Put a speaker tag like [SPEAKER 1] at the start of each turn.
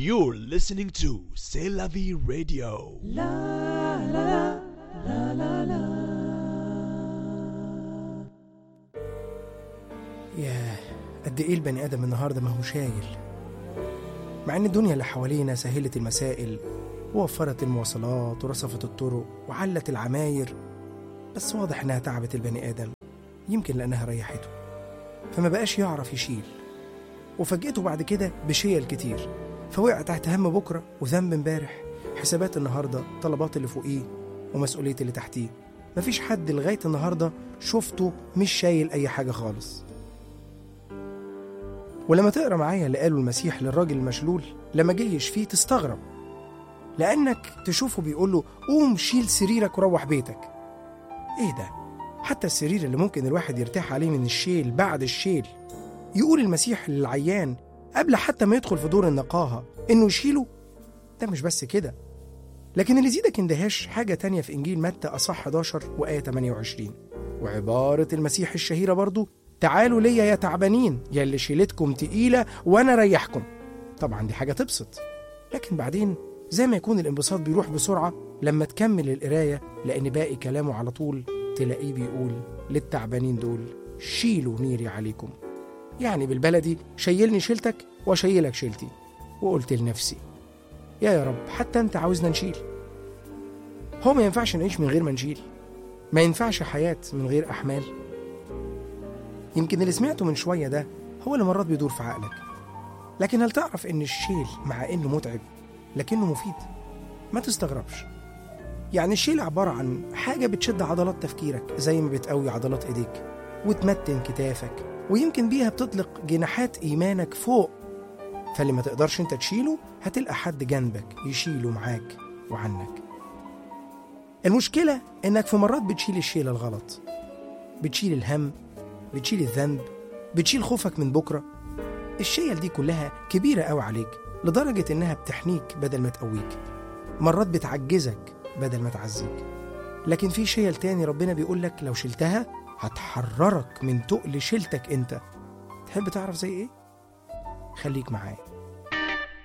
[SPEAKER 1] You're listening to C'est la vie radio.
[SPEAKER 2] ياه قد ايه البني ادم النهارده ما هو شايل مع ان الدنيا اللي حوالينا سهلت المسائل ووفرت المواصلات ورصفت الطرق وعلت العماير بس واضح انها تعبت البني ادم يمكن لانها ريحته فما بقاش يعرف يشيل وفاجئته بعد كده بشيل كتير فوقع تحت هم بكره وذنب امبارح حسابات النهارده طلبات اللي فوقيه ومسؤوليه اللي تحتيه مفيش حد لغايه النهارده شفته مش شايل اي حاجه خالص ولما تقرا معايا اللي قاله المسيح للراجل المشلول لما جه يشفيه تستغرب لانك تشوفه بيقول له قوم شيل سريرك وروح بيتك ايه ده حتى السرير اللي ممكن الواحد يرتاح عليه من الشيل بعد الشيل يقول المسيح للعيان قبل حتى ما يدخل في دور النقاهة إنه يشيله ده مش بس كده لكن اللي يزيدك اندهاش حاجة تانية في إنجيل متى أصح 11 وآية 28 وعبارة المسيح الشهيرة برضو تعالوا ليا يا تعبانين يا اللي شيلتكم تقيلة وأنا ريحكم طبعا دي حاجة تبسط لكن بعدين زي ما يكون الانبساط بيروح بسرعة لما تكمل القراية لأن باقي كلامه على طول تلاقيه بيقول للتعبانين دول شيلوا نيري عليكم يعني بالبلدي شيلني شيلتك واشيلك شيلتي وقلت لنفسي يا يا رب حتى انت عاوزنا نشيل هو ما ينفعش نعيش من غير ما نشيل ما ينفعش حياة من غير أحمال يمكن اللي سمعته من شوية ده هو اللي مرات بيدور في عقلك لكن هل تعرف إن الشيل مع إنه متعب لكنه مفيد ما تستغربش يعني الشيل عبارة عن حاجة بتشد عضلات تفكيرك زي ما بتقوي عضلات إيديك وتمتن كتافك ويمكن بيها بتطلق جناحات إيمانك فوق فاللي ما تقدرش انت تشيله هتلقى حد جنبك يشيله معاك وعنك المشكلة انك في مرات بتشيل الشيلة الغلط بتشيل الهم بتشيل الذنب بتشيل خوفك من بكرة الشيل دي كلها كبيرة قوي عليك لدرجة انها بتحنيك بدل ما تقويك مرات بتعجزك بدل ما تعزيك لكن في شيل تاني ربنا بيقولك لو شلتها هتحررك من تقل شيلتك انت تحب تعرف زي ايه؟ خليك معايا